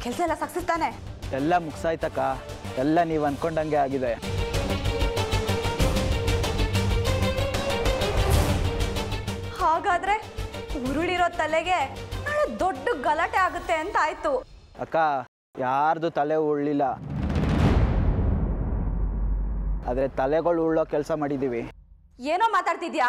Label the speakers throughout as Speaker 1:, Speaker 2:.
Speaker 1: ಕೆಲಸ ಎಲ್ಲ ಸಕ್ಸಸ್ ತಾನೆ
Speaker 2: ಎಲ್ಲ ಮುಗ್ಸಾಯ್ತಕ್ಕ ಎಲ್ಲ ನೀವು ಅನ್ಕೊಂಡಂಗೆ ಆಗಿದೆ
Speaker 1: ಹಾಗಾದ್ರೆ ಉರುಳಿರೋ ತಲೆಗೆ ನಾಳೆ ದೊಡ್ಡ ಗಲಾಟೆ ಆಗುತ್ತೆ ಅಂತ ಆಯ್ತು
Speaker 2: ಅಕ್ಕ ಯಾರ್ದು ತಲೆ ಉಳ್ಳಿಲ್ಲ ಆದರೆ ತಲೆಗಳು ಉಳ್ಳೋ ಕೆಲಸ ಮಾಡಿದ್ದೀವಿ
Speaker 1: ಏನೋ ಮಾತಾಡ್ತಿದ್ಯಾ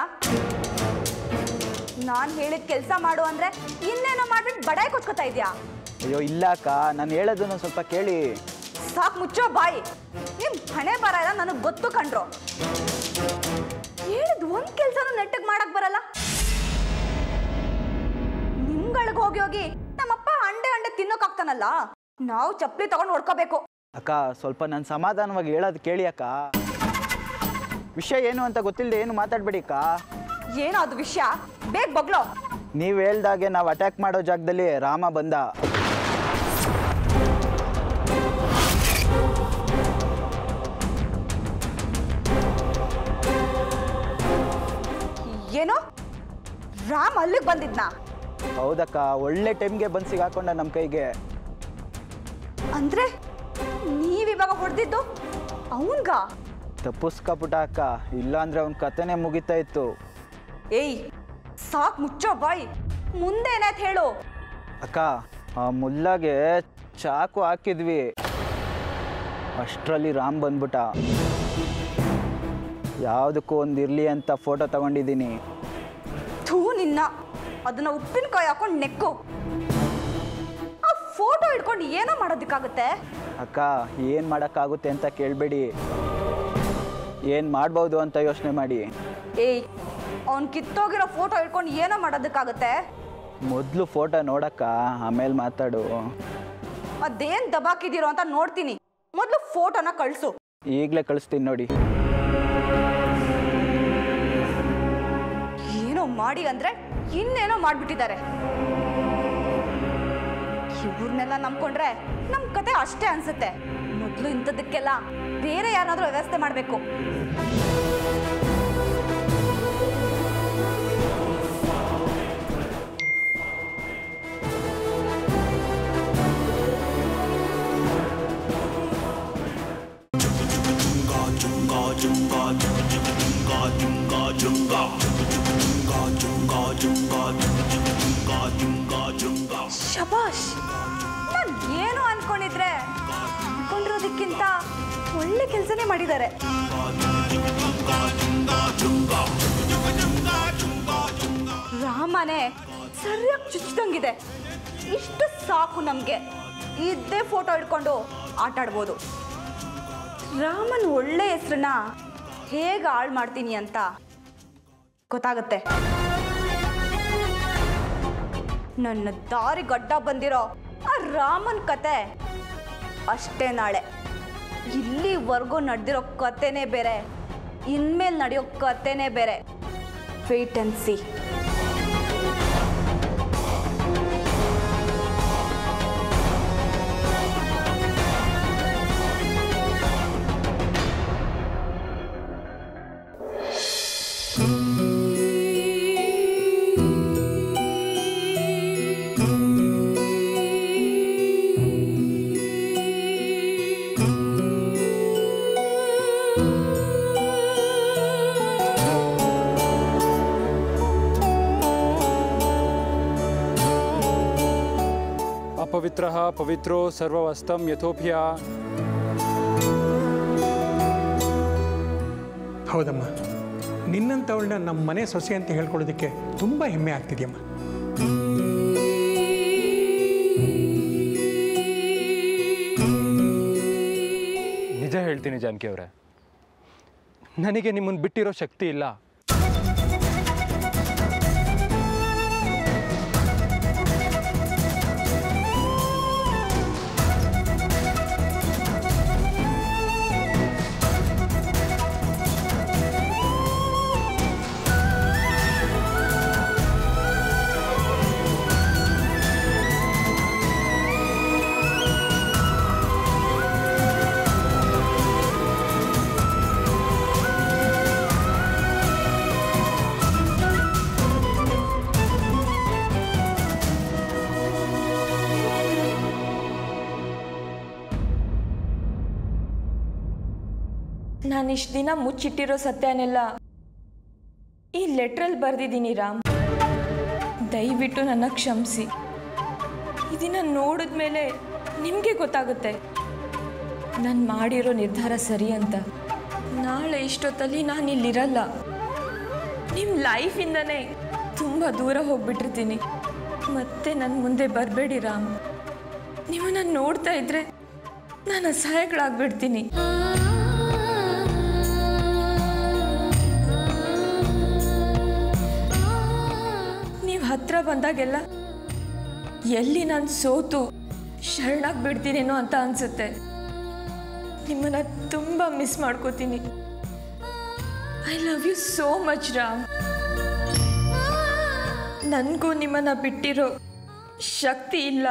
Speaker 1: ನಾನ್ ಹೇಳಿದ ಕೆಲಸ ಮಾಡು ಅಂದ್ರೆ ಇನ್ನೇನೋ ಮಾಡ್ಬಿಟ್ಟು ಬಡಾಯಿ ಕೊಟ್ಕೋತಾ ಇದ್ಯಾ
Speaker 2: ಅಯ್ಯೋ ಇಲ್ಲ ಅಕ್ಕ ನಾನು ಹೇಳೋದನ್ನು ಸ್ವಲ್ಪ ಕೇಳಿ
Speaker 1: ಸಾಕ್ ಮುಚ್ಚೋ ಬಾಯಿ ನಿಮ್ ಹಣೆ ಬರ ಇಲ್ಲ ನನಗೆ ಗೊತ್ತು ಕಂಡ್ರು ಹೇಳಿದ್ ಒಂದ್ ಕೆಲ್ಸನೂ ನೆಟ್ಟಗ್ ಮಾಡಕ್ ಬರಲ್ಲ ನಿಮ್ಗಳಿಗೆ ಹೋಗಿ ಹೋಗಿ ನಮ್ಮಪ್ಪ ಅಂಡೆ ಅಂಡೆ ತಿನ್ನೋಕಾಗ್ತಾನಲ್ಲ ನಾವು ಚಪ್ಪಲಿ ತಗೊಂಡ್ ಹೊಡ್ಕೋಬೇಕು
Speaker 2: ಅಕ್ಕ ಸ್ವಲ್ಪ ನಾನು ಸಮಾಧಾನವಾಗಿ ಹೇಳೋದು ಕೇಳಿ ಅಕ್ಕ ವಿಷಯ ಏನು ಅಂತ ಗೊತ್ತಿಲ್ಲದೆ ಏನು ಮಾತಾಡಬೇಡಿ ಅಕ್ಕ
Speaker 1: ಏನೋ ಅದು ವಿಷಯ ಬೇಗ ಬಗ್ಲೋ
Speaker 2: ನೀವು ಹೇಳ್ದಾಗೆ ನಾವು ಅಟ್ಯಾಕ್ ಮಾಡೋ ಜಾಗದಲ್ಲಿ ರಾಮ ಬಂದ
Speaker 1: ಏನೋ ರಾಮ್ ಅಲ್ಲಿಗೆ ಬಂದಿದ್ನಾ
Speaker 2: ಹೌದಕ್ಕ ಒಳ್ಳೆ ಟೈಮ್ಗೆ ಬಂದು ಸಿಗಾಕೊಂಡ ನಮ್ಮ ಕೈಗೆ
Speaker 1: ಅಂದ್ರೆ ನೀವಿವಾಗ ಹೊಡೆದಿದ್ದು ಅವನ್ಗ
Speaker 2: ತಪ್ಪಿಸ್ಕೊಬಿಟ್ಟ ಅಕ್ಕ ಇಲ್ಲಾಂದ್ರೆ ಅವ್ನ ಕತೆನೇ ಮುಗಿತಾ ಇತ್ತು
Speaker 1: ಏಯ್ ಸಾಕ್ ಮುಚ್ಚೋ ಬಾಯ್ ಮುಂದೆ ಏನಾಯ್ತು ಹೇಳು
Speaker 2: ಅಕ್ಕ ಆ ಮುಲ್ಲಾಗೆ ಚಾಕು ಹಾಕಿದ್ವಿ ಅಷ್ಟರಲ್ಲಿ ರಾಮ್ ಬಂದ್ಬಿಟ್ಟ ಯಾವುದಕ್ಕೂ ಒಂದು ಇರಲಿ ಅಂತ ಫೋಟೋ ತಗೊಂಡಿದ್ದೀನಿ
Speaker 1: ಥೂ ನಿನ್ನ ಅದನ್ನ ಉಪ್ಪಿನಕಾಯಿ ಹಾಕೊಂಡು ನೆಕ್ಕು ಆ ಫೋಟೋ ಹಿಡ್ಕೊಂಡು ಏನೋ ಮಾಡೋದಕ್ಕಾಗುತ್ತೆ
Speaker 2: ಅಕ್ಕ ಏನು ಮಾಡೋಕ್ಕಾಗುತ್ತೆ ಅಂತ ಕೇಳಬೇಡಿ ಏನು ಮಾಡ್ಬೋದು ಅಂತ ಯೋಚನೆ ಮಾಡಿ
Speaker 1: ಏಯ್ ಅವ್ನ್ ಕಿತ್ತೋಗಿರೋ ಫೋಟೋ ಹಿಡ್ಕೊಂಡು ಏನೋ ಮಾಡೋದಕ್ಕಾಗುತ್ತೆ
Speaker 2: ಮೊದಲು ಫೋಟೋ ನೋಡಕ್ಕ ಆಮೇಲೆ ಮಾತಾಡು
Speaker 1: ಅದೇನ್ ದಬಾಕಿದಿರೋ ಅಂತ ನೋಡ್ತೀನಿ ಮೊದಲು ಫೋಟೋನ ಕಳ್ಸು
Speaker 2: ಈಗಲೇ ಕಳಿಸ್ತೀನಿ ನೋಡಿ
Speaker 1: ಏನೋ ಮಾಡಿ ಅಂದ್ರೆ ಇನ್ನೇನೋ ಮಾಡ್ಬಿಟ್ಟಿದ್ದಾರೆ ಇವ್ರನ್ನೆಲ್ಲ ನಂಬ್ಕೊಂಡ್ರೆ ನಮ್ ಕತೆ ಅಷ್ಟೇ ಅನ್ಸುತ್ತೆ ಮೊದಲು ಇಂಥದಕ್ಕೆಲ್ಲ ಬೇರೆ ಯಾರಾದ್ರೂ ವ್ಯವಸ್ಥೆ ಮಾಡಬೇಕು ಶಬಾಷ್ ನಾನ್ ಏನು ಅನ್ಕೊಂಡಿದ್ರೆ ಅನ್ಕೊಂಡಿರೋದಕ್ಕಿಂತ ಒಳ್ಳೆ ಕೆಲಸನೇ ಮಾಡಿದ್ದಾರೆ ರಾಮನೇ ಸರಿಯಾಗಿ ಚುಚ್ಚಿದಂಗಿದೆ ಇಷ್ಟು ಸಾಕು ನಮಗೆ ಇದ್ದೇ ಫೋಟೋ ಹಿಡ್ಕೊಂಡು ಆಟ ಆಡ್ಬೋದು ರಾಮನ್ ಒಳ್ಳೆ ಹೆಸರನ್ನ ಹೇಗೆ ಹಾಳು ಮಾಡ್ತೀನಿ ಅಂತ ಗೊತ್ತಾಗುತ್ತೆ ನನ್ನ ದಾರಿ ಗಡ್ಡ ಬಂದಿರೋ ಆ ರಾಮನ್ ಕತೆ ಅಷ್ಟೇ ನಾಳೆ ಇಲ್ಲಿವರೆಗೂ ನಡೆದಿರೋ ಕತೆನೇ ಬೇರೆ ಇನ್ಮೇಲೆ ನಡೆಯೋ ಕತೆನೇ ಬೇರೆ ವೇಟ್ ಅಂಡ್ ಸಿ
Speaker 3: ಅಪವಿತ್ರ ಪವಿತ್ರೋ ಸರ್ವವಸ್ತಂ ಯಥೋಭ್ಯ
Speaker 4: ಹೌದಮ್ಮ ನಿನ್ನಂಥವಳನ್ನ ನಮ್ಮ ಮನೆ ಸೊಸೆ ಅಂತ ಹೇಳ್ಕೊಳ್ಳೋದಕ್ಕೆ ತುಂಬ ಹೆಮ್ಮೆ ಆಗ್ತಿದೆಯಮ್ಮ
Speaker 3: ನಿಜ ಹೇಳ್ತೀನಿ ಜಾನಕಿ ಅವರೇ ನನಗೆ ನಿಮ್ಮನ್ನು ಬಿಟ್ಟಿರೋ ಶಕ್ತಿ ಇಲ್ಲ
Speaker 5: ನಾನು ಇಷ್ಟು ದಿನ ಮುಚ್ಚಿಟ್ಟಿರೋ ಸತ್ಯನೆಲ್ಲ ಈ ಲೆಟ್ರಲ್ಲಿ ಬರೆದಿದ್ದೀನಿ ರಾಮ್ ದಯವಿಟ್ಟು ನನ್ನ ಕ್ಷಮಿಸಿ ಇದನ್ನ ನೋಡಿದ್ಮೇಲೆ ನಿಮಗೆ ಗೊತ್ತಾಗುತ್ತೆ ನಾನು ಮಾಡಿರೋ ನಿರ್ಧಾರ ಸರಿ ಅಂತ ನಾಳೆ ಇಷ್ಟೊತ್ತಲ್ಲಿ ನಾನು ಇಲ್ಲಿರಲ್ಲ ನಿಮ್ಮ ಲೈಫಿಂದನೇ ತುಂಬ ದೂರ ಹೋಗ್ಬಿಟ್ಟಿರ್ತೀನಿ ಮತ್ತೆ ನನ್ನ ಮುಂದೆ ಬರಬೇಡಿ ರಾಮ್ ನಿಮ್ಮನ್ನ ನೋಡ್ತಾ ಇದ್ರೆ ನಾನು ಅಸಹಾಯಗಳಾಗ್ಬಿಡ್ತೀನಿ ನೀವು ಹತ್ರ ಬಂದಾಗೆಲ್ಲ ಎಲ್ಲಿ ನಾನು ಸೋತು ಶರಣಾಗಿ ಬಿಡ್ತೀನೇನೋ ಅಂತ ಅನ್ಸುತ್ತೆ ನಿಮ್ಮನ್ನ ತುಂಬ ಮಿಸ್ ಮಾಡ್ಕೋತೀನಿ I love you so much Ram ನನಗೂ ನಿಮ್ಮನ್ನ ಬಿಟ್ಟಿರೋ ಶಕ್ತಿ ಇಲ್ಲ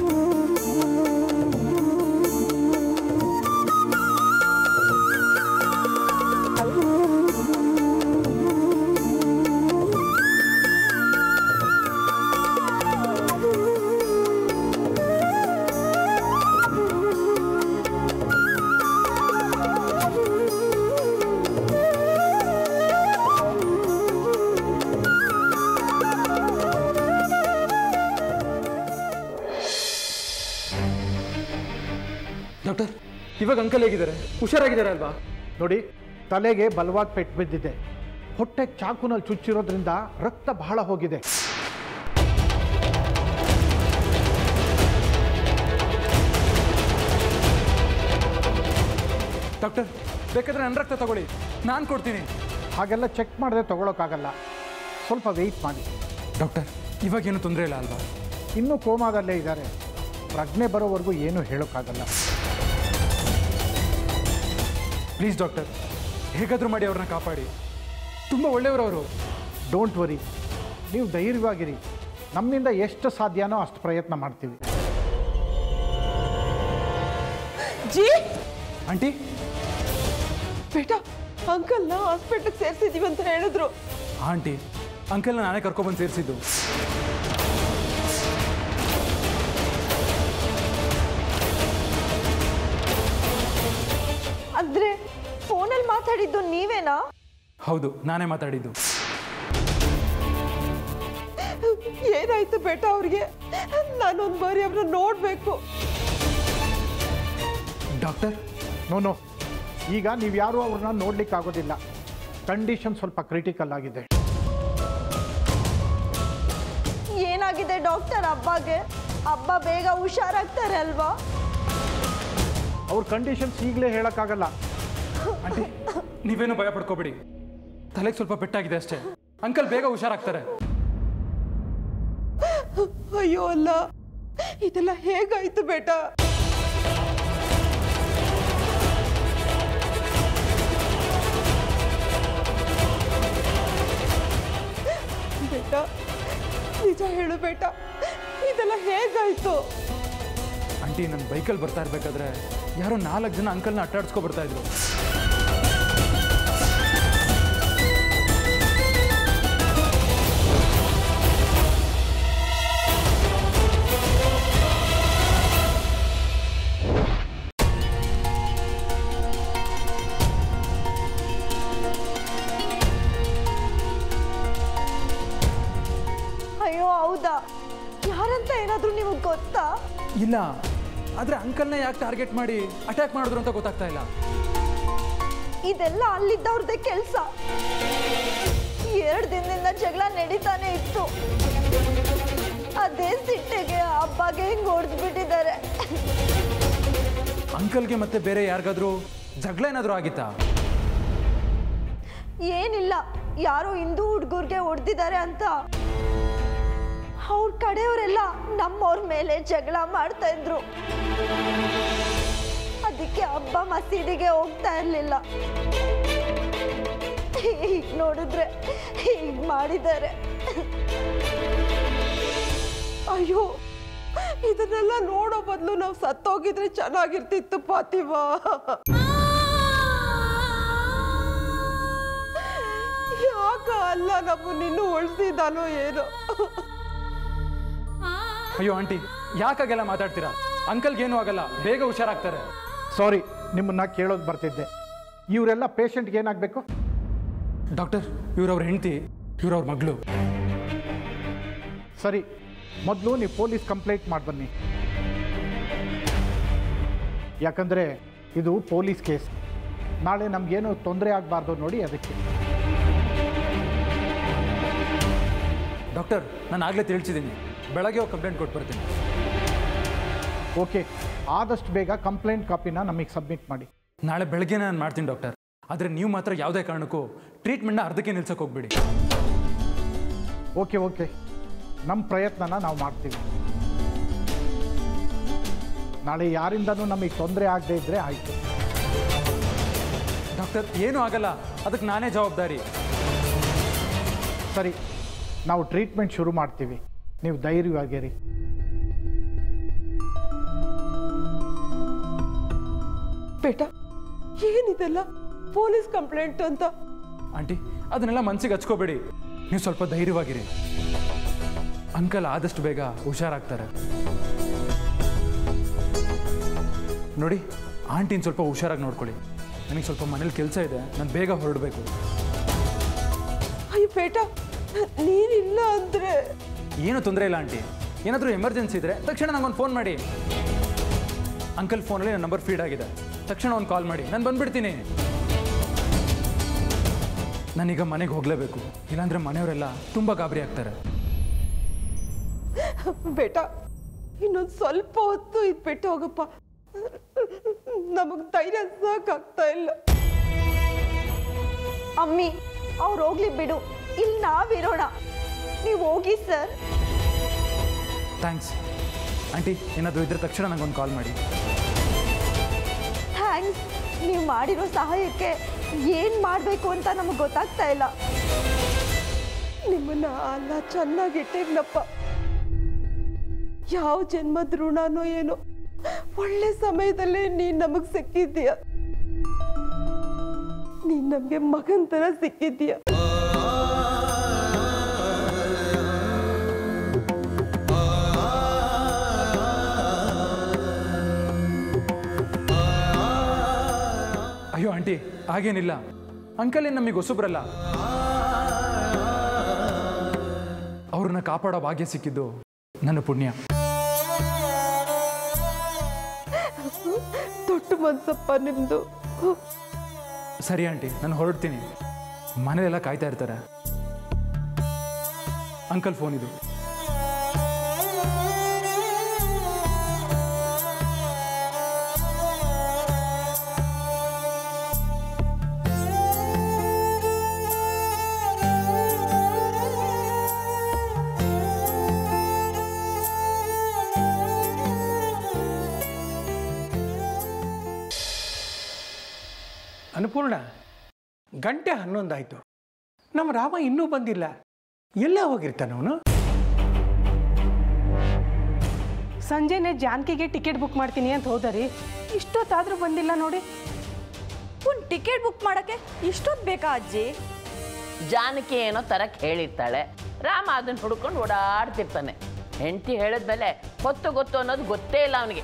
Speaker 3: ಡಾಕ್ಟರ್ ಇವಾಗ ಅಂಕಲ್ ಹೇಗಿದ್ದಾರೆ ಹುಷಾರಾಗಿದ್ದಾರೆ ಅಲ್ವಾ
Speaker 6: ನೋಡಿ ತಲೆಗೆ ಬಲವಾಗಿ ಪೆಟ್ಟು ಬಿದ್ದಿದೆ ಹೊಟ್ಟೆ ಚಾಕುನಲ್ಲಿ ಚುಚ್ಚಿರೋದ್ರಿಂದ ರಕ್ತ ಬಹಳ ಹೋಗಿದೆ
Speaker 3: ಡಾಕ್ಟರ್ ಬೇಕಾದ್ರೆ ನನ್ನ ರಕ್ತ ತಗೊಳ್ಳಿ ನಾನು ಕೊಡ್ತೀನಿ
Speaker 6: ಹಾಗೆಲ್ಲ ಚೆಕ್ ಮಾಡದೆ ತಗೊಳಕ್ಕಾಗಲ್ಲ ಸ್ವಲ್ಪ ವೆಯ್ಟ್ ಮಾಡಿ
Speaker 3: ಡಾಕ್ಟರ್ ಇವಾಗೇನು ತೊಂದರೆ ಇಲ್ಲ ಅಲ್ವಾ
Speaker 6: ಇನ್ನೂ ಕೋಮಾದಲ್ಲೇ ಇದ್ದಾರೆ ಪ್ರಜ್ಞೆ ಬರೋವರೆಗೂ ಏನೂ ಹೇಳೋಕ್ಕಾಗಲ್ಲ
Speaker 3: ಪ್ಲೀಸ್ ಡಾಕ್ಟರ್ ಹೇಗಾದರೂ ಮಾಡಿ ಅವ್ರನ್ನ ಕಾಪಾಡಿ ತುಂಬ ಒಳ್ಳೆಯವರು ಅವರು
Speaker 6: ಡೋಂಟ್ ವರಿ ನೀವು ಧೈರ್ಯವಾಗಿರಿ ನಮ್ಮಿಂದ ಎಷ್ಟು ಸಾಧ್ಯನೋ ಅಷ್ಟು ಪ್ರಯತ್ನ ಮಾಡ್ತೀವಿ
Speaker 7: ಜಿ
Speaker 3: ಆಂಟಿ
Speaker 7: ಬೇಟಾ ಅಂಕಲ್ನ ಹಾಸ್ಪಿಟ್ಲಿಗೆ ಸೇರಿಸಿದೀವಿ ಅಂತ ಹೇಳಿದ್ರು
Speaker 3: ಆಂಟಿ ಅಂಕಲ್ನ ನಾನೇ ಕರ್ಕೊಬಂದು ಸೇರಿಸಿದ್ದು
Speaker 7: ಅಂದ್ರೆ ಫೋನಲ್ಲಿ ಮಾತಾಡಿದ್ದು ನೀವೇನಾ
Speaker 3: ಹೌದು ನಾನೇ ಮಾತಾಡಿದ್ದು
Speaker 7: ಏನಾಯ್ತು ಬೇಟಾ ಅವ್ರಿಗೆ ನಾನೊಂದು ಬಾರಿ ಅವ್ರನ್ನ ನೋಡ್ಬೇಕು
Speaker 3: ಡಾಕ್ಟರ್
Speaker 6: ನೋ ನೋ ಈಗ ನೀವು ಯಾರೂ ಅವ್ರನ್ನ ನೋಡ್ಲಿಕ್ಕಾಗೋದಿಲ್ಲ ಕಂಡೀಷನ್ ಸ್ವಲ್ಪ ಕ್ರಿಟಿಕಲ್ ಆಗಿದೆ
Speaker 7: ಏನಾಗಿದೆ ಡಾಕ್ಟರ್ ಅಬ್ಬಾಗೆ ಅಬ್ಬ ಬೇಗ ಹುಷಾರಾಗ್ತಾರೆ ಅಲ್ವಾ
Speaker 6: ಅವ್ರ ಕಂಡೀಷನ್ಸ್ ಈಗಲೇ ಹೇಳೋಕ್ಕಾಗಲ್ಲ
Speaker 3: ಆಂಟಿ ನೀವೇನು ಭಯ ಪಡ್ಕೋಬೇಡಿ ತಲೆಗೆ ಸ್ವಲ್ಪ ಪೆಟ್ಟಾಗಿದೆ ಅಷ್ಟೇ ಅಂಕಲ್ ಬೇಗ ಹುಷಾರಾಗ್ತಾರೆ
Speaker 7: ಅಯ್ಯೋ ಅಲ್ಲ ಇದೆಲ್ಲ ಹೇಗಾಯ್ತು ಬೇಟಾ ಬೇಟಾ ನಿಜ ಹೇಳು ಬೇಟಾ ಇದೆಲ್ಲ ಹೇಗಾಯ್ತು
Speaker 3: ಆಂಟಿ ನನ್ನ ಬೈಕಲ್ಲಿ ಬರ್ತಾ ಇರ್ಬೇಕಾದ್ರೆ ಯಾರೋ ನಾಲ್ಕು ಜನ ಅಂಕಲ್ನ ಅಟ್ಟಾಡ್ಸ್ಕೊ ಬರ್ತಾ ಇದ್ರು
Speaker 7: ಅಯ್ಯೋ ಹೌದಾ ಯಾರಂತ ಏನಾದ್ರೂ ನಿಮಗೆ ಗೊತ್ತಾ
Speaker 3: ಇಲ್ಲ ಆದ್ರೆ ಅಂಕಲ್ನ ಯಾಕೆ ಟಾರ್ಗೆಟ್ ಮಾಡಿ ಅಟ್ಯಾಕ್ ಮಾಡಿದ್ರು ಅಂತ ಗೊತ್ತಾಗ್ತಾ ಇಲ್ಲ
Speaker 7: ಇದೆಲ್ಲ ಅಲ್ಲಿದ್ದವ್ರದ್ದೇ ಕೆಲಸ ಎರಡು ದಿನದಿಂದ ಜಗಳ ನಡೀತಾನೆ ಇತ್ತು ಅದೇ ಸಿಟ್ಟಿಗೆ ಹಬ್ಬಗೆ ಹಿಂಗ್ ಹೊಡೆದ್ಬಿಟ್ಟಿದ್ದಾರೆ
Speaker 3: ಅಂಕಲ್ಗೆ ಮತ್ತೆ ಬೇರೆ ಯಾರಿಗಾದ್ರೂ ಜಗಳ ಏನಾದರೂ ಆಗಿತ್ತಾ
Speaker 7: ಏನಿಲ್ಲ ಯಾರೋ ಹಿಂದೂ ಹುಡುಗರ್ಗೆ ಹೊಡೆದಿದ್ದಾರೆ ಅಂತ ಅವ್ರ ಕಡೆಯವರೆಲ್ಲ ನಮ್ಮವ್ರ ಮೇಲೆ ಜಗಳ ಮಾಡ್ತಾ ಇದ್ರು ಅದಕ್ಕೆ ಹಬ್ಬ ಮಸೀದಿಗೆ ಹೋಗ್ತಾ ಇರ್ಲಿಲ್ಲ ಈಗ ನೋಡಿದ್ರೆ ಹೀಗ್ ಮಾಡಿದ್ದಾರೆ ಅಯ್ಯೋ ಇದನ್ನೆಲ್ಲ ನೋಡೋ ಬದಲು ನಾವು ಸತ್ತೋಗಿದ್ರೆ ಚೆನ್ನಾಗಿರ್ತಿತ್ತು ಪಾತಿವಾ ಯಾಕ ಅಲ್ಲ ನಮ್ಮನ್ನ ಇನ್ನೂ ಉಳಿಸಿದಾನೋ ಏನೋ
Speaker 3: ಅಯ್ಯೋ ಆಂಟಿ ಯಾಕಾಗೆಲ್ಲ ಮಾತಾಡ್ತೀರಾ ಅಂಕಲ್ಗೆ ಏನೂ ಆಗಲ್ಲ ಬೇಗ ಹುಷಾರಾಗ್ತಾರೆ
Speaker 6: ಸಾರಿ ನಿಮ್ಮನ್ನ ಕೇಳೋದು ಬರ್ತಿದ್ದೆ ಇವರೆಲ್ಲ ಪೇಷಂಟ್ಗೆ ಏನಾಗಬೇಕು
Speaker 8: ಡಾಕ್ಟರ್ ಇವ್ರವ್ರ ಹೆಂಡತಿ ಇವ್ರವ್ರ ಮಗಳು
Speaker 6: ಸರಿ ಮೊದಲು ನೀವು ಪೊಲೀಸ್ ಕಂಪ್ಲೇಂಟ್ ಮಾಡಿ ಬನ್ನಿ ಯಾಕಂದರೆ ಇದು ಪೊಲೀಸ್ ಕೇಸ್ ನಾಳೆ ನಮಗೇನು ತೊಂದರೆ ಆಗಬಾರ್ದು ನೋಡಿ ಅದಕ್ಕೆ
Speaker 8: ಡಾಕ್ಟರ್ ನಾನು ಆಗಲೇ ತಿಳಿಸಿದ್ದೀನಿ ಬೆಳಗ್ಗೆ ಹೋಗಿ ಕಂಪ್ಲೇಂಟ್ ಕೊಟ್ಟು ಬರ್ತೀನಿ
Speaker 6: ಓಕೆ ಆದಷ್ಟು ಬೇಗ ಕಂಪ್ಲೇಂಟ್ ಕಾಪಿನ ನಮಗೆ ಸಬ್ಮಿಟ್ ಮಾಡಿ
Speaker 8: ನಾಳೆ ಬೆಳಗ್ಗೆ ನಾನು ಮಾಡ್ತೀನಿ ಡಾಕ್ಟರ್ ಆದರೆ ನೀವು ಮಾತ್ರ ಯಾವುದೇ ಕಾರಣಕ್ಕೂ ಟ್ರೀಟ್ಮೆಂಟ್ನ ಅರ್ಧಕ್ಕೆ ನಿಲ್ಸಕ್ಕೆ ಹೋಗ್ಬೇಡಿ
Speaker 6: ಓಕೆ ಓಕೆ ನಮ್ಮ ಪ್ರಯತ್ನನ ನಾವು ಮಾಡ್ತೀವಿ ನಾಳೆ ಯಾರಿಂದನೂ ನಮಗೆ ತೊಂದರೆ ಆಗದೇ ಇದ್ದರೆ ಆಯಿತು
Speaker 8: ಡಾಕ್ಟರ್ ಏನೂ ಆಗಲ್ಲ ಅದಕ್ಕೆ ನಾನೇ ಜವಾಬ್ದಾರಿ
Speaker 6: ಸರಿ ನಾವು ಟ್ರೀಟ್ಮೆಂಟ್ ಶುರು ಮಾಡ್ತೀವಿ ನೀವು ಧೈರ್ಯವಾಗಿರಿ
Speaker 7: ಬೇಟ ಏನಿದೆಲ್ಲ ಪೊಲೀಸ್ ಕಂಪ್ಲೇಂಟ್ ಅಂತ
Speaker 8: ಆಂಟಿ ಅದನ್ನೆಲ್ಲ ಮನಸ್ಸಿಗೆ ಹಚ್ಕೋಬೇಡಿ ನೀವು ಸ್ವಲ್ಪ ಧೈರ್ಯವಾಗಿರಿ ಅಂಕಲ್ ಆದಷ್ಟು ಬೇಗ ಹುಷಾರಾಗ್ತಾರೆ ನೋಡಿ ಆಂಟಿನ ಸ್ವಲ್ಪ ಹುಷಾರಾಗಿ ನೋಡ್ಕೊಳ್ಳಿ ನನಗೆ ಸ್ವಲ್ಪ ಮನೇಲಿ ಕೆಲಸ ಇದೆ ನಾನು ಬೇಗ ಹೊರಡಬೇಕು
Speaker 7: ಅಯ್ಯ ಬೇಟ ನೀನಿಲ್ಲ ಅಂದ್ರೆ
Speaker 8: ಏನು ತೊಂದರೆ ಇಲ್ಲ ಆಂಟಿ ಏನಾದರೂ ಎಮರ್ಜೆನ್ಸಿ ಇದ್ದರೆ ತಕ್ಷಣ ನಂಗೊಂದು ಫೋನ್ ಮಾಡಿ ಅಂಕಲ್ ಫೋನಲ್ಲಿ ನನ್ನ ನಂಬರ್ ಫೀಡ್ ಆಗಿದೆ ತಕ್ಷಣ ಒಂದು ಕಾಲ್ ಮಾಡಿ ನಾನು ಬಂದ್ಬಿಡ್ತೀನಿ ನಾನೀಗ ಮನೆಗೆ ಹೋಗಲೇಬೇಕು ಇಲ್ಲಾಂದರೆ ಮನೆಯವರೆಲ್ಲ ತುಂಬ ಗಾಬರಿ ಆಗ್ತಾರೆ
Speaker 7: ಬೇಟ ಇನ್ನೊಂದು ಸ್ವಲ್ಪ ಹೊತ್ತು ಇದ್ಬಿಟ್ಟು ಹೋಗಪ್ಪ ನಮಗ್ ಧೈರ್ಯ ಸಾಕಾಗ್ತಾ ಇಲ್ಲ
Speaker 1: ಅಮ್ಮಿ ಅವ್ರು ಹೋಗ್ಲಿ ಬಿಡು ಇಲ್ಲಿ ನಾವಿರೋಣ ನೀವು ಹೋಗಿ ಸರ್
Speaker 8: ಥ್ಯಾಂಕ್ಸ್ ಆಂಟಿ ಏನಾದರೂ ಇದ್ರೆ ತಕ್ಷಣ ನಂಗೊಂದು ಕಾಲ್ ಮಾಡಿ
Speaker 1: ಥ್ಯಾಂಕ್ಸ್ ನೀವು ಮಾಡಿರೋ ಸಹಾಯಕ್ಕೆ ಏನು ಮಾಡಬೇಕು ಅಂತ ನಮಗೆ ಗೊತ್ತಾಗ್ತಾ ಇಲ್ಲ
Speaker 7: ನಿಮ್ಮನ್ನ ಅಲ್ಲ ಚೆನ್ನಾಗಿಟ್ಟಿರ್ನಪ್ಪ ಯಾವ ಜನ್ಮದ ಋಣನೋ ಏನೋ ಒಳ್ಳೆ ಸಮಯದಲ್ಲೇ ನೀನ್ ನಮಗ್ ಸಿಕ್ಕಿದ್ದೀಯ ನೀನ್ ನಮ್ಗೆ ಮಗನ್ ತರ ಸಿಕ್ಕಿದ್ದೀಯ
Speaker 8: ಅಯ್ಯೋ ಆಂಟಿ ಹಾಗೇನಿಲ್ಲ ಅಂಕಲ್ ಏನು ನಮಗೆ ಹೊಸಬ್ರಲ್ಲ ಅವ್ರನ್ನ ಕಾಪಾಡೋ ಭಾಗ್ಯ ಸಿಕ್ಕಿದ್ದು ನನ್ನ ಪುಣ್ಯ
Speaker 7: ದೊಡ್ಡ ಮನ್ಸಪ್ಪ ನಿಮ್ದು
Speaker 8: ಸರಿ ಆಂಟಿ ನಾನು ಹೊರಡ್ತೀನಿ ಮನೆಯೆಲ್ಲ ಕಾಯ್ತಾ ಇರ್ತಾರೆ ಅಂಕಲ್ ಫೋನ್ ಇದು
Speaker 4: ಅನ್ಪೂರ್ಣ ಗಂಟೆ ಹನ್ನೊಂದಾಯಿತು ನಮ್ಮ ರಾಮ ಇನ್ನೂ ಬಂದಿಲ್ಲ ಎಲ್ಲ ಹೋಗಿರ್ತಾನೆ ಅವನು
Speaker 9: ಸಂಜೆನೆ ಜಾನಕಿಗೆ ಟಿಕೆಟ್ ಬುಕ್ ಮಾಡ್ತೀನಿ ಅಂತ ಹೋದರಿ ಇಷ್ಟೊತ್ತಾದರೂ ಬಂದಿಲ್ಲ ನೋಡಿ
Speaker 1: ಒಂದು ಟಿಕೆಟ್ ಬುಕ್ ಮಾಡೋಕ್ಕೆ ಇಷ್ಟೊತ್ತು ಬೇಕಾ ಅಜ್ಜಿ
Speaker 10: ಜಾನಕಿ ಏನೋ ತರಕ್ಕೆ ಹೇಳಿರ್ತಾಳೆ ರಾಮ ಅದನ್ನ ಹುಡ್ಕೊಂಡು ಓಡಾಡ್ತಿರ್ತಾನೆ ಹೆಂಡತಿ ಹೇಳಿದ್ಮೇಲೆ ಹೊತ್ತು ಗೊತ್ತು ಅನ್ನೋದು ಗೊತ್ತೇ ಇಲ್ಲ ಅವನಿಗೆ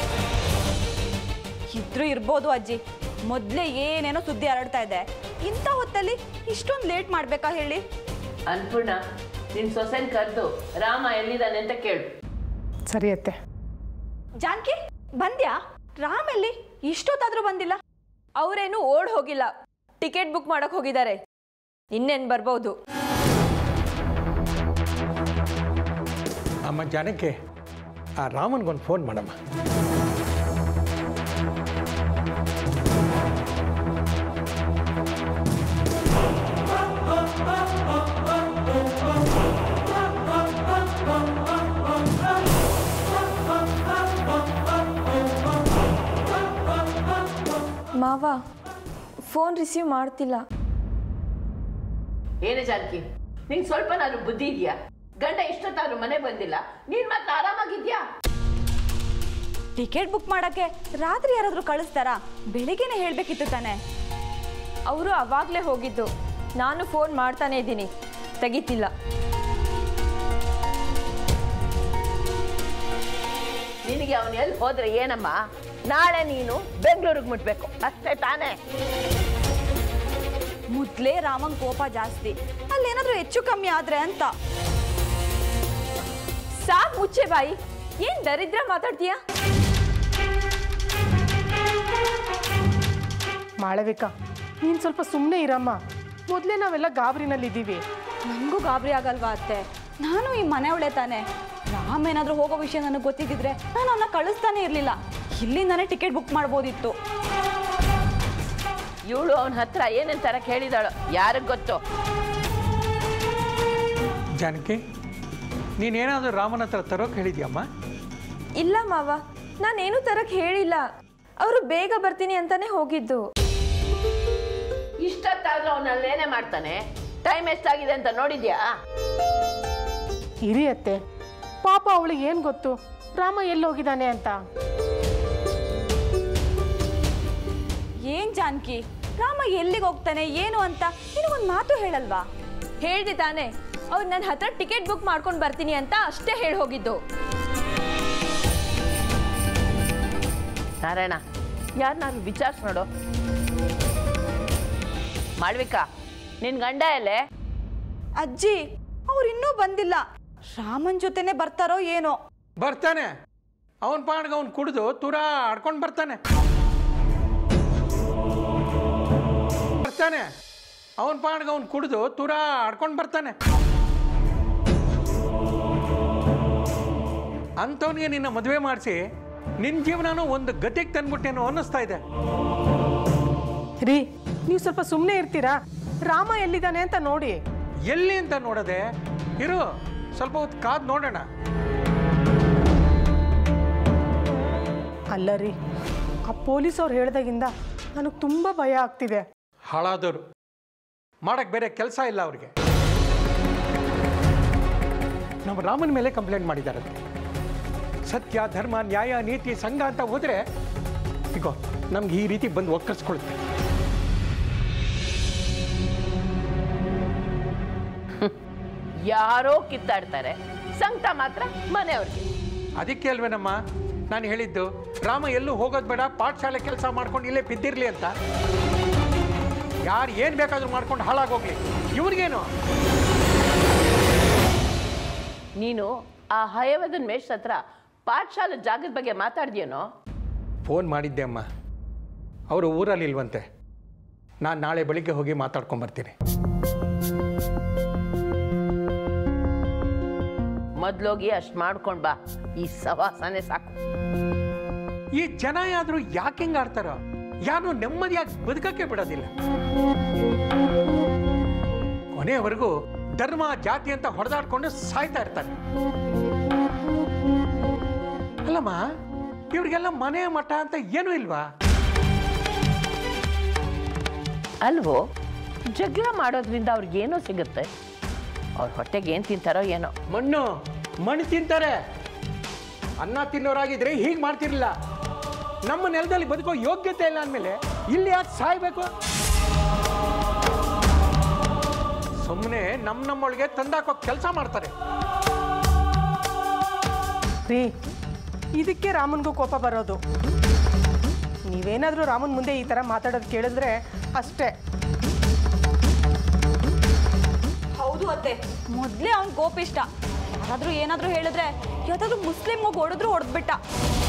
Speaker 1: ಇದ್ರೂ ಇರ್ಬೋದು ಅಜ್ಜಿ ಮೊದಲೇ ಏನೇನೋ ಸುದ್ದಿ ಹರಡ್ತಾ ಇದೆ ಇಂಥ ಹೊತ್ತಲ್ಲಿ ಇಷ್ಟೊಂದು ಲೇಟ್ ಮಾಡಬೇಕಾ ಹೇಳಿ
Speaker 10: ಅನ್ಪೂರ್ಣ ನಿನ್ ಸೊಸೆನ್ ಕರೆದು ರಾಮ ಎಲ್ಲಿದ್ದಾನೆ ಅಂತ ಕೇಳು
Speaker 9: ಸರಿ ಅತ್ತೆ
Speaker 1: ಜಾನ್ಕಿ ಬಂದ್ಯಾ ರಾಮ್ ಎಲ್ಲಿ ಇಷ್ಟೊತ್ತಾದ್ರೂ ಬಂದಿಲ್ಲ
Speaker 5: ಅವರೇನು ಓಡ್ ಹೋಗಿಲ್ಲ ಟಿಕೆಟ್ ಬುಕ್ ಮಾಡಕ್ ಹೋಗಿದ್ದಾರೆ ಇನ್ನೇನು ಬರ್ಬೋದು
Speaker 4: ಅಮ್ಮ ಜನಕ್ಕೆ ಆ ರಾಮನ್ಗೊಂದು ಫೋನ್ ಮಾಡಮ್ಮ
Speaker 5: ಮಾವ ಫೋನ್ ರಿಸೀವ್ ಮಾಡ್ತಿಲ್ಲ
Speaker 10: ಏನೇ ಜಾನಕಿ ನಿಂಗೆ ಸ್ವಲ್ಪನಾದ್ರೂ ಬುದ್ಧಿ ಇದೆಯಾ ಗಂಡ ಇಷ್ಟೊತ್ತಾದ್ರೂ ಮನೆ ಬಂದಿಲ್ಲ ನೀನ್ ಮತ್ತೆ ಆರಾಮಾಗಿದ್ಯಾ
Speaker 1: ಟಿಕೆಟ್ ಬುಕ್ ಮಾಡಕ್ಕೆ ರಾತ್ರಿ ಯಾರಾದ್ರೂ ಕಳಿಸ್ತಾರಾ ಬೆಳಿಗ್ಗೆನೆ ಹೇಳ್ಬೇಕಿತ್ತು ತಾನೆ
Speaker 5: ಅವರು ಅವಾಗಲೇ ಹೋಗಿದ್ದು ನಾನು ಫೋನ್ ಮಾಡ್ತಾನೆ ಇದ್ದೀನಿ ತೆಗಿತಿಲ್ಲ
Speaker 10: ನಿನಗೆ ಅವನು ಎಲ್ಲಿ ಹೋದ್ರೆ ಏನಮ್ಮ ನಾಳೆ ನೀನು ಬೆಂಗಳೂರಿಗೆ ಮುಟ್ಬೇಕು ಅಷ್ಟೇ ತಾನೇ
Speaker 1: ಮೊದಲೇ ರಾಮನ್ ಕೋಪ ಜಾಸ್ತಿ ಅಲ್ಲೇನಾದ್ರೂ ಹೆಚ್ಚು ಕಮ್ಮಿ ಆದ್ರೆ ಅಂತ
Speaker 5: ಸಾಕ್ ಮುಚ್ಚೆ ಬಾಯಿ ಏನ್ ದರಿದ್ರ ಮಾತಾಡ್ತೀಯಾ
Speaker 9: ಮಾಳವಿಕ ನೀನು ಸ್ವಲ್ಪ ಸುಮ್ಮನೆ ಇರಮ್ಮ ಮೊದಲೇ ನಾವೆಲ್ಲ ಗಾಬರಿನಲ್ಲಿದ್ದೀವಿ
Speaker 1: ನನಗೂ ಗಾಬರಿ ಆಗಲ್ವಾ ಅತ್ತೆ ನಾನು ಈ ಮನೆಯವಳೆ ತಾನೆ ರಾಮ್ ಏನಾದರೂ ಹೋಗೋ ವಿಷಯ ನನಗೆ ಗೊತ್ತಿದ್ದಿದ್ರೆ ನಾನು ಅವನ್ನ ಕಳಿಸ್ತಾನೆ ಇರಲಿಲ್ಲ ಇಲ್ಲಿಂದಾನೇ ಟಿಕೆಟ್ ಬುಕ್ ಮಾಡ್ಬೋದಿತ್ತು
Speaker 10: ಇವಳು ಅವನ ಹತ್ರ ಏನೇನು ತರಕ್ಕೆ ಹೇಳಿದಾಳು ಯಾರಿಗೆ ಗೊತ್ತು
Speaker 4: ಜಾನಕಿ ನೀನೇನಾದರೂ ರಾಮನ ಹತ್ರ ತರೋಕೆ ಹೇಳಿದ್ಯಮ್ಮ
Speaker 5: ಇಲ್ಲ ಮಾವ ನಾನೇನು ತರಕ್ ಹೇಳಿಲ್ಲ ಅವರು ಬೇಗ ಬರ್ತೀನಿ ಅಂತಾನೆ ಹೋಗಿದ್ದು
Speaker 10: ಇಷ್ಟೊತ್ತಾದ್ರೂ ಅವನಲ್ಲೇನೇ ಮಾಡ್ತಾನೆ ಟೈಮ್ ಎಷ್ಟಾಗಿದೆ ಅಂತ ನೋಡಿದ್ಯಾ
Speaker 9: ಇರಿ ಅತ್ತೆ ಪಾಪ ಅವಳಿಗೆ ಏನು ಗೊತ್ತು ರಾಮ ಎಲ್ಲಿ ಹೋಗಿದ್ದಾನೆ ಅಂತ
Speaker 1: ಏನ್ ಜಾನ್ಕಿ ರಾಮ ಎಲ್ಲಿಗೆ ಹೋಗ್ತಾನೆ ಏನು ಅಂತ ಒಂದು ಮಾತು ಹೇಳಲ್ವಾ
Speaker 5: ಹೇಳ್ದೆ ತಾನೆ ಅವ್ರು ನನ್ನ ಹತ್ರ ಟಿಕೆಟ್ ಬುಕ್ ಮಾಡ್ಕೊಂಡು ಬರ್ತೀನಿ ಅಂತ ಅಷ್ಟೇ ಹೇಳಿ ಹೋಗಿದ್ದು
Speaker 10: ನಾರಾಯಣ ಯಾರನ್ನಾರು ವಿಚಾರಿಸ್ ನೋಡು ಮಾಳ್ವಿಕಾ ನಿನ್ ಗಂಡ ಎಲ್ಲೇ
Speaker 1: ಅಜ್ಜಿ ಅವ್ರು ಇನ್ನೂ ಬಂದಿಲ್ಲ ರಾಮನ್ ಜೊತೆನೆ ಬರ್ತಾರೋ ಏನೋ
Speaker 4: ಬರ್ತಾನೆ ಅವನ ಪಾಡ್ಗೆ ಅವ್ನು ಕುಡಿದು ತುರ ಆಡ್ಕೊಂಡು ಬರ್ತಾನೆ ಬರ್ತಾನೆ ಅವನ ಪಾಡ್ಗೆ ಅವ್ನು ಕುಡಿದು ತುರ ಆಡ್ಕೊಂಡು ಬರ್ತಾನೆ ಅಂಥವ್ನಿಗೆ ನಿನ್ನ ಮದುವೆ ಮಾಡಿಸಿ ನಿನ್ನ ಜೀವನನೂ ಒಂದು ಗತಿಗೆ ತಂದ್ಬಿಟ್ಟೇನೋ ಅನ್ನಿಸ್ತಾ ಇದೆ
Speaker 9: ರೀ ನೀವು ಸ್ವಲ್ಪ ಸುಮ್ಮನೆ ಇರ್ತೀರಾ ರಾಮ ಎಲ್ಲಿದ್ದಾನೆ ಅಂತ ನೋಡಿ
Speaker 4: ಎಲ್ಲಿ ಅಂತ ನೋಡದೆ ಇರು ಸ್ವಲ್ಪ ಹೊತ್ತು ಕಾದು ನೋಡೋಣ
Speaker 9: ಅಲ್ಲ ರೀ ಆ ಪೊಲೀಸ್ ಅವ್ರು ಹೇಳ್ದಾಗಿಂದ ನನಗೆ ತುಂಬ ಭಯ ಆಗ್ತಿದೆ
Speaker 4: ಹಾಳಾದವರು ಮಾಡಕ್ಕೆ ಬೇರೆ ಕೆಲಸ ಇಲ್ಲ ಅವ್ರಿಗೆ ನಮ್ಮ ರಾಮನ ಮೇಲೆ ಕಂಪ್ಲೇಂಟ್ ಮಾಡಿದ್ದಾರೆ ಸತ್ಯ ಧರ್ಮ ನ್ಯಾಯ ನೀತಿ ಸಂಘ ಅಂತ ಹೋದರೆ ಈಗ ನಮ್ಗೆ ಈ ರೀತಿ ಬಂದು ಒಕ್ಕರ್ಸ್ಕೊಳುತ್ತೆ
Speaker 10: ಯಾರೋ ಕಿತ್ತಾಡ್ತಾರೆ ಸಂಕಟ ಮಾತ್ರ ಮನೆಯವ್ರಿಗೆ
Speaker 4: ಅದಕ್ಕೆ ಅಲ್ವೇನಮ್ಮ ನಾನು ಹೇಳಿದ್ದು ರಾಮ ಎಲ್ಲೂ ಹೋಗೋದು ಬೇಡ ಪಾಠಶಾಲೆ ಕೆಲಸ ಮಾಡ್ಕೊಂಡು ಇಲ್ಲೇ ಬಿದ್ದಿರಲಿ ಅಂತ ಯಾರು ಏನು ಬೇಕಾದ್ರೂ ಮಾಡ್ಕೊಂಡು ಹಾಳಾಗೋಗ್ಲಿ ಇವ್ರಿಗೇನು
Speaker 10: ನೀನು ಆ ಹಯವದನ್ ಮೇಷ್ ಹತ್ರ ಪಾಠಶಾಲೆ ಜಾಗದ ಬಗ್ಗೆ ಮಾತಾಡ್ದೇನೋ
Speaker 4: ಫೋನ್ ಮಾಡಿದ್ದೆ ಅಮ್ಮ ಅವರು ಊರಲ್ಲಿ ಇಲ್ವಂತೆ ನಾನು ನಾಳೆ ಬೆಳಿಗ್ಗೆ ಹೋಗಿ ಮಾತಾಡ್ಕೊಂಬರ್ತೀನಿ
Speaker 10: ಮೊದ್ಲೋಗಿ ಅಷ್ಟು ಮಾಡ್ಕೊಂಡ್ ಬಾ ಈ ಸವಾಸನೆ ಸಾಕು
Speaker 4: ಈ ಜನ ಯಾದ್ರು ಯಾಕೆ ಹಿಂಗೆ ಆಡ್ತಾರೋ ಯಾರು ನೆಮ್ಮದಿಯಾಗಿ ಬದುಕಕ್ಕೆ ಬಿಡೋದಿಲ್ಲ ಕೊನೆಯವರೆಗೂ ಧರ್ಮ ಜಾತಿ ಅಂತ ಹೊಡೆದಾಡ್ಕೊಂಡು ಸಾಯ್ತಾ ಇರ್ತಾರೆ ಅಲ್ಲಮ್ಮ ಇವ್ರಿಗೆಲ್ಲ ಮನೆ ಮಠ ಅಂತ ಏನೂ ಇಲ್ವಾ
Speaker 10: ಅಲ್ವೋ ಜಗಳ ಮಾಡೋದ್ರಿಂದ ಅವ್ರಿಗೇನೋ ಸಿಗುತ್ತೆ ಅವ್ರ ಹೊಟ್ಟೆಗೆ ಏನು ತಿಂತಾರೋ ಏನೋ
Speaker 4: ಮಣ್ಣು ಮಣ್ಣು ತಿಂತಾರೆ ಅನ್ನ ತಿನ್ನೋರಾಗಿದ್ರೆ ಹೀಗೆ ಮಾಡ್ತಿರ್ಲಿಲ್ಲ ನಮ್ಮ ನೆಲದಲ್ಲಿ ಬದುಕೋ ಯೋಗ್ಯತೆ ಇಲ್ಲ ಅಂದಮೇಲೆ ಇಲ್ಲಿ ಯಾಕೆ ಸಾಯ್ಬೇಕು ಸುಮ್ಮನೆ ನಮ್ಮ ನಮ್ಮೊಳಗೆ ತಂದಾಕೋ ಕೆಲಸ ಮಾಡ್ತಾರೆ
Speaker 9: ರೀ ಇದಕ್ಕೆ ರಾಮನ್ಗೂ ಕೋಪ ಬರೋದು ನೀವೇನಾದರೂ ರಾಮನ್ ಮುಂದೆ ಈ ಥರ ಮಾತಾಡೋದು ಕೇಳಿದ್ರೆ ಅಷ್ಟೇ
Speaker 1: ಹೌದು ಅತ್ತೆ ಮೊದಲೇ ಅವ್ನ್ ಕೋಪಿಷ್ಟ ಯಾರಾದ್ರೂ ಏನಾದ್ರೂ ಹೇಳಿದ್ರೆ ಯಾವ್ದಾದ್ರು ಮುಸ್ಲಿಂ ಹೋಗಿ ಹೊಡೆದ್ರು ಹೊಡೆದ್ಬಿಟ್ಟ